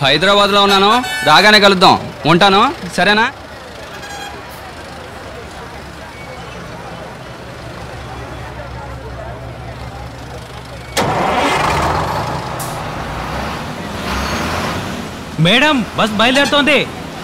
హైదరాబాద్లో ఉన్నాను రాగానే కలుద్దాం ఉంటాను సరేనా మేడం బస్ బయలుదేరుతోంది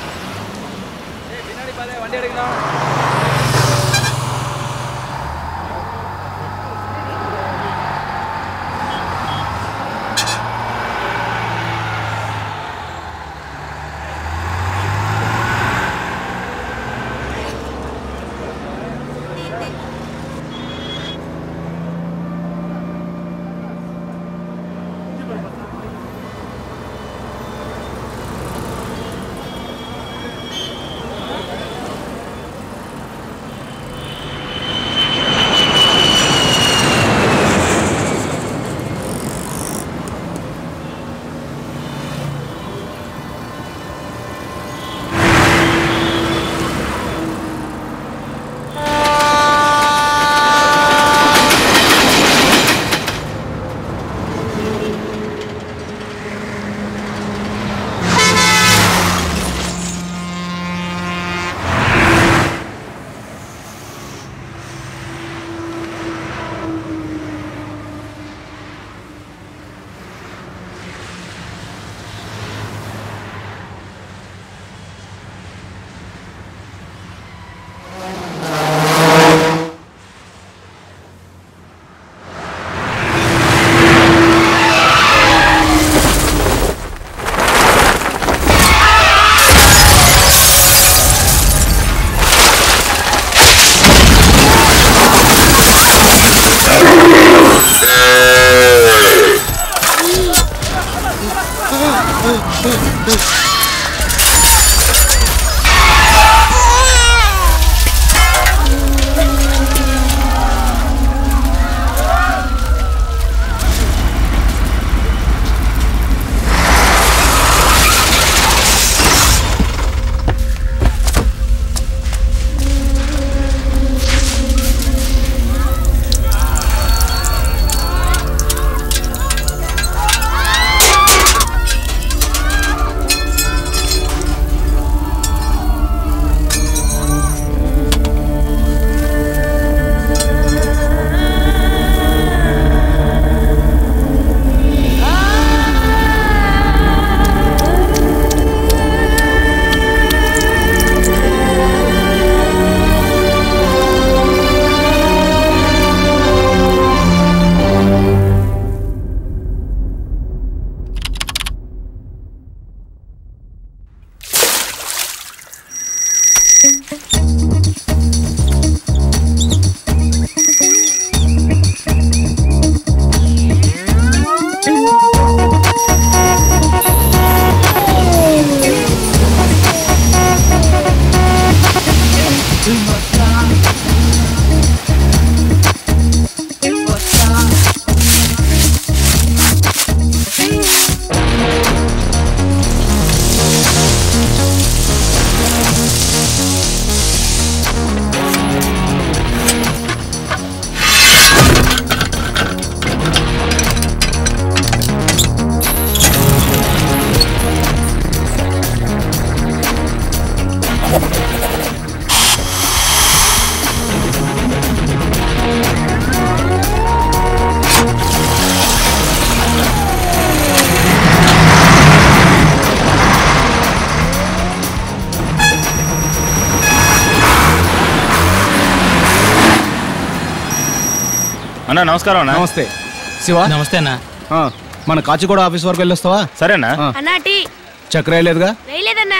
అన్న నమస్కారం అన్న నమస్తే శివ నమస్తే అన్న ఆ, మన కాచిగూడ ఆఫీస్ వరకు వెళ్ళొస్తావా సరేనా ఆ, అన్నా టీ చక్కెర వేయలేదుగా వేయలేదన్నా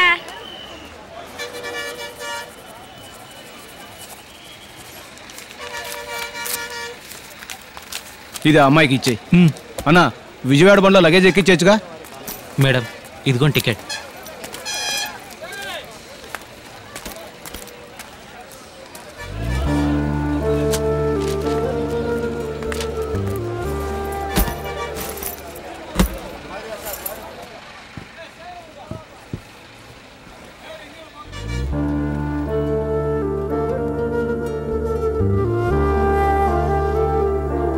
ఇది ఆ అమ్మాయికి ఇచ్చేయి హ్మ్. అన్న విజయవాడ బండ్లో లగేజ్ ఎక్కించచ్చుగా మేడం ఇదిగోండి టికెట్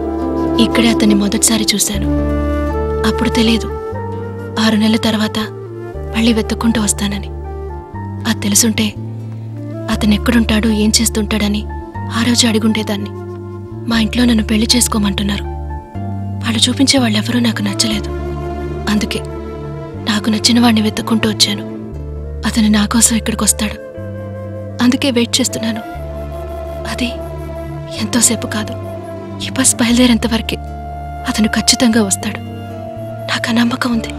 ఇక్కడే అతన్ని మొదటిసారి చూశాను అప్పుడు తెలియదు ఆరు నెలల తర్వాత మళ్ళీ వెతుక్కుంటూ వస్తానని అది తెలుసుంటే అతను ఎక్కడుంటాడో ఏం చేస్తుంటాడని ఆ రోజు అడిగుండేదాన్ని మా ఇంట్లో నన్ను పెళ్లి చేసుకోమంటున్నారు వాళ్ళు చూపించే వాళ్ళెవరూ నాకు నచ్చలేదు అందుకే నాకు నచ్చిన వాడిని వెతుక్కుంటూ వచ్చాను అతను నా కోసం ఇక్కడికి వస్తాడు అందుకే వెయిట్ చేస్తున్నాను అది ఎంతోసేపు కాదు ఈ బస్ బయలుదేరేంత వరకే అతను ఖచ్చితంగా వస్తాడు నాకు ఆ నమ్మకం ఉంది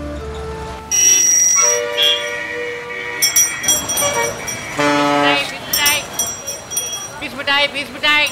పీస్ మిఠాయి పీస్ మిఠాయి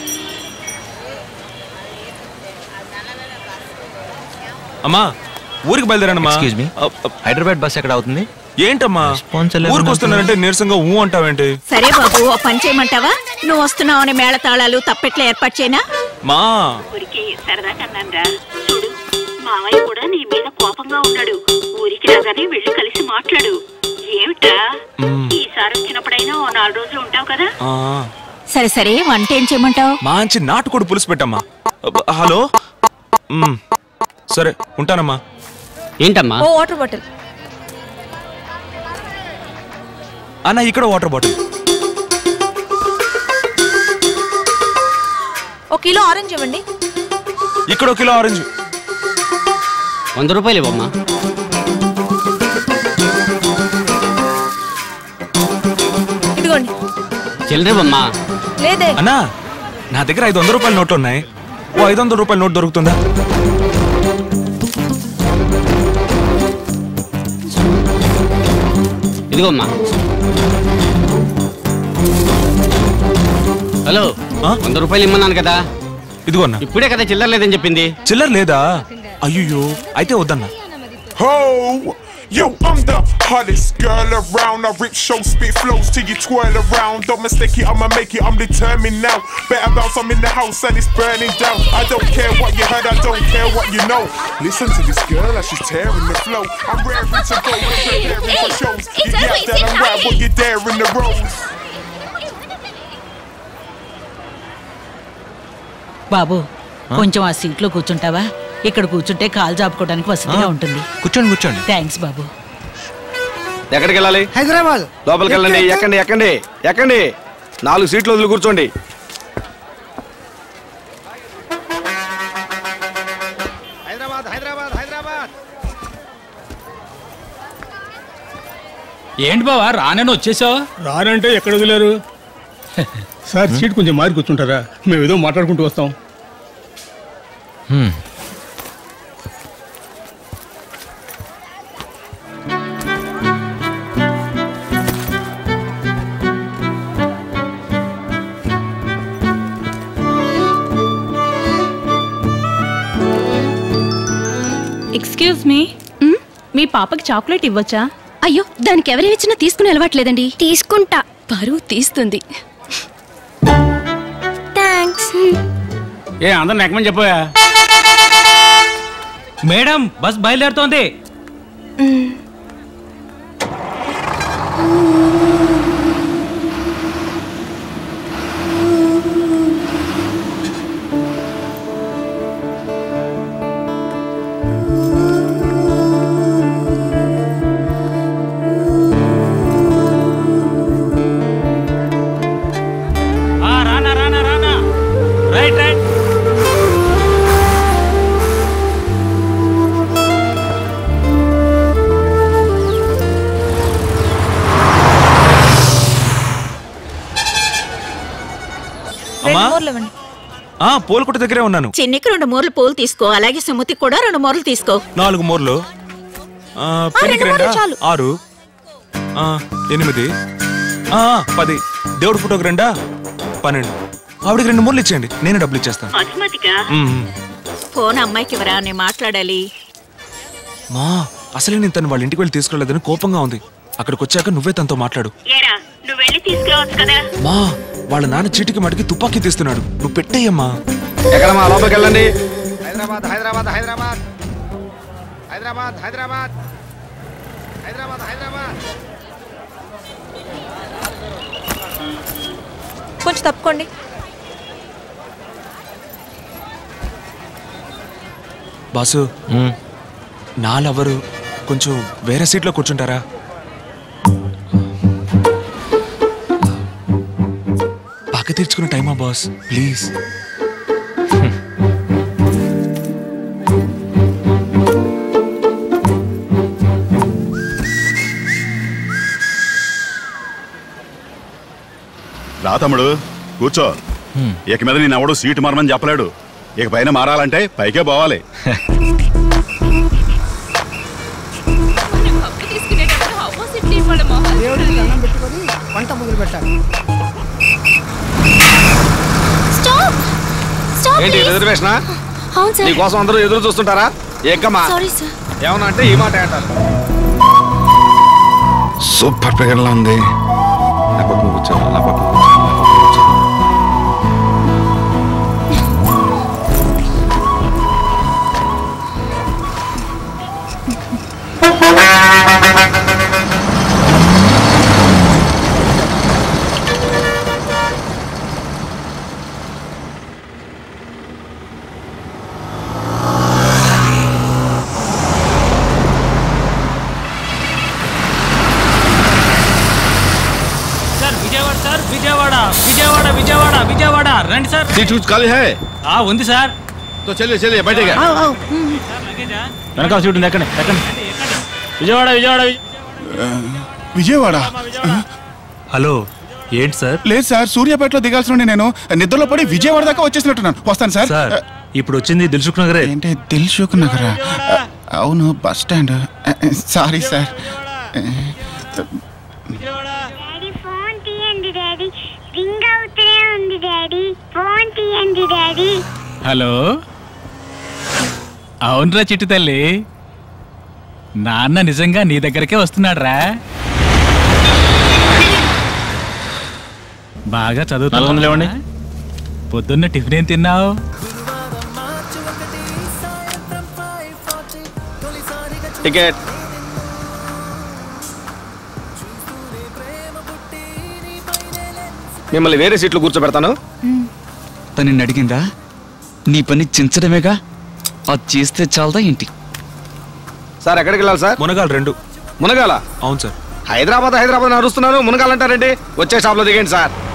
అమ్మా ఊరికి బయలుదేరానమ్మా excuse me uh- uh- Hyderabad bus ఎక్కడ అవుతుంది ఏంటమ్మా Response ఎలా ఊరికి ఉంది? వస్తున్నానంటే నీరసంగా ఊ అంటావేంటి సరే బాబు ఓ పని చేయమంటావా నువ్వు వస్తున్నావని మేళతాళాలు తప్పెట్ల ఏర్పాటు చేయనా మా ఊరికి సరదా కన్నాంరా చూడు మావయ్య కూడా నీ మీద కోపంగా ఉన్నాడు ఊరికి రాగానే వెళ్ళి కలిసి మాట్లాడు ఏమిట్రా మ్, ఈసారి వచ్చినప్పుడైనా ఓ నాలుగు రోజులు ఉంటావు కదా ఆ, సరే సరే వంట ఏం చేయమంటావు మంచి నాటుకోడి పులుసు పెట్టమ్మా అబ్బ, హలో మ్, సరే ఉంటానమ్మా ఏంటమ్మా ఓ వాటర్ బాటిల్ అన్న ఇక్కడ వాటర్ బాటిల్ ఒక కిలో ఆరెంజ్ ఇవ్వండి ఇక్కడ ఒక కిలో ఆరెంజ్ వంద రూపాయలు ఇవ్వమ్మా ఇదిగోండి చిల్లరివ్వమ్మా లేదే అన్నా నా దగ్గర ఐదు వందల రూపాయల నోట్లు ఉన్నాయి ఓ ఐదు వందల రూపాయల నోట్ దొరుకుతుందా ఇదిగోమ్మా హలో ఆ? వంద రూపాయలు ఇమ్మన్నాను కదా ఇదిగో అన్న ఇప్పుడే కదా చిల్లర లేదని చెప్పింది చిల్లర లేదా అయ్యో అయితే వద్దన్నా Ho! Yo, I'm the hottest girl around. I rip show, spit flows till you twirl around. Don't mistake it, I'ma make it, I'm determined now. Better bounce, I'm in the house and it's burning down. I don't care what you heard, I don't care what you know. Listen to this girl as she's tearing the flow. I'm raring to go and preparing for shows. You yap that I'm right, but you're there in the rows. బాబు కొంచెం ఆ సీట్లో కూర్చుంటావా ఇక్కడ కూర్చుంటే కాలు చాపుకోవడానికి వసతిగా ఉంటుంది కూర్చోండి కూర్చోండి thanks బాబు ఎక్కడికి వెళ్ళాలి హైదరాబాద్ లోపలికి వెళ్ళండి ఎక్కండి ఎక్కండి ఎక్కండి నాలుగు సీట్లు వదిలి కూర్చోండి హైదరాబాద్ హైదరాబాద్ హైదరాబాద్ ఏంటి బావా రానని వచ్చేసావు రానంటే ఎక్కడ వదిలేరు సార్ సీట్ కొంచెం మారి కూర్చుంటారా మేము ఏదో మాట్లాడుకుంటూ వస్తాం హ్మ్. ఎక్స్క్యూజ్ మీ మీ పాపకి చాక్లెట్ ఇవ్వచ్చా అయ్యో దానికి ఎవరేమిచ్చినా తీసుకుని అలవాట్లేదండి తీసుకుంటా పరువు తీస్తుంది థ్యాంక్స్ ఏ అందరిని ఎక్కమని చెప్పా మేడం బస్ బయలుదేరుతోంది ఆ, రానా రానా రానా రైట్ రైట్ అమ్మా రెండు మూరలు ఇవ్వండి ఆ పోల్కొట్ట దగ్గరే ఉన్నాను చిన్నికి రెండు మూరలు పూలు తీసుకో అలాగే సుమతికి కూడా రెండు మూరలు తీసుకో నాలుగు మూరలు ఆ, పెన్నికి రెండు రెండా మూరలు చాలు. ఆరు ఆ, ఎనిమిది ఆ, పది దేవుడి ఫోటోకి రెండా పన్నెండు ఆవిడకి రెండు మూరలు ఇచ్చేయండి నేను డబ్బులు ఇచ్చేస్తాను అస్మతిగా మ్మ్. ఫోన్ అమ్మాయికి ఇవ్వరా నేను మాట్లాడాలి మా అసలే నేను తను వాళ్ళ ఇంటికి వెళ్ళి తీసుకెళ్ళలేదని కోపంగా ఉంది అక్కడికి వచ్చాక నువ్వే తనతో మాట్లాడు ఏరా నువ్వు వెళ్ళి తీసుకురావచ్చు కదా మా వాళ్ళ నాన్న చీటికి మటుకి తుపాకీ తీస్తున్నాడు నువ్వు పెట్టేయమ్మా ఎక్కడమ్మా లోపలికి వెళ్ళండి హైదరాబాద్ హైదరాబాద్ హైదరాబాద్ హైదరాబాద్ హైదరాబాద్ హైదరాబాద్ హైదరాబాద్ కొంచెం తప్పుకోండి బాసు హ్మ్. నా లవరు కొంచెం వేరే సీట్లో కూర్చుంటారా పక్క తీర్చుకునే టైమా బాస్ ప్లీజ్ రా తమ్ముడు కూర్చో ఇక మీద నేను ఎవడు సీటు మారమని చెప్పలేడు ఇక పైన మారాలంటే పైకే పోవాలి వంట మొదలు పెట్టాలి స్టాప్ స్టాప్ ఏంటి రిజర్వేషన్ అవును సార్ నీకోసం అందరూ ఎదురు చూస్తుంటారా ఎక్కమ్మా సారీ సార్ ఏమన్నా అంటే ఈ మాట అంటారు సూపర్ పిగర్లా ఉంది నా పక్కన కూర్చో నా పక్కన కూర్చో నా పక్కన కూర్చో సార్ విజయవాడ సార్ విజయవాడ విజయవాడ విజయవాడ విజయవాడ రండి సార్ सीट कुछ खाली है ఆ ఉంది సార్ तो चलिए चलिए बैठेगा వెనకాల సీట్ ఉంది ఎక్కండి ఎక్కండి విజయవాడ విజయవాడ విజయవాడ హలో ఏంటి సార్ లేదు సార్ సూర్యాపేటలో దిగాల్సిన నేను నిద్రలో పడి విజయవాడ దాకా వచ్చేసినట్టున్నాను వస్తాను సార్ సార్ ఇప్పుడు వచ్చింది దిల్సుఖ్ నగరే ఏంటి దిల్సుఖ్ నగరా అవును bus stand sorry sir daddy phone తీయండి డాడీ రింగ్ అవుతూనే ఉంది డాడీ ఫోన్ తీయండి డాడీ హలో అవునరా చిట్టు తల్లి నాన్న నిజంగా నీ దగ్గరకే వస్తున్నాడ్రా బాగా చదువుతున్నావు పొద్దున్న టిఫిన్ ఏం తిన్నావు టికెట్ మిమ్మల్ని వేరే సీట్లు కూర్చోబెడతాను తను నిన్ను అడిగిందా నీ పని చించడమేగా అది చేస్తే చాలదా ఏంటి సార్ ఎక్కడికి వెళ్ళాలి సార్ మునగాలు రెండు మునగాల అవును సార్ హైదరాబాద్ హైదరాబాద్ అని అరుస్తున్నాను మునగాలంటారండి వచ్చే షాప్లో దిగండి సార్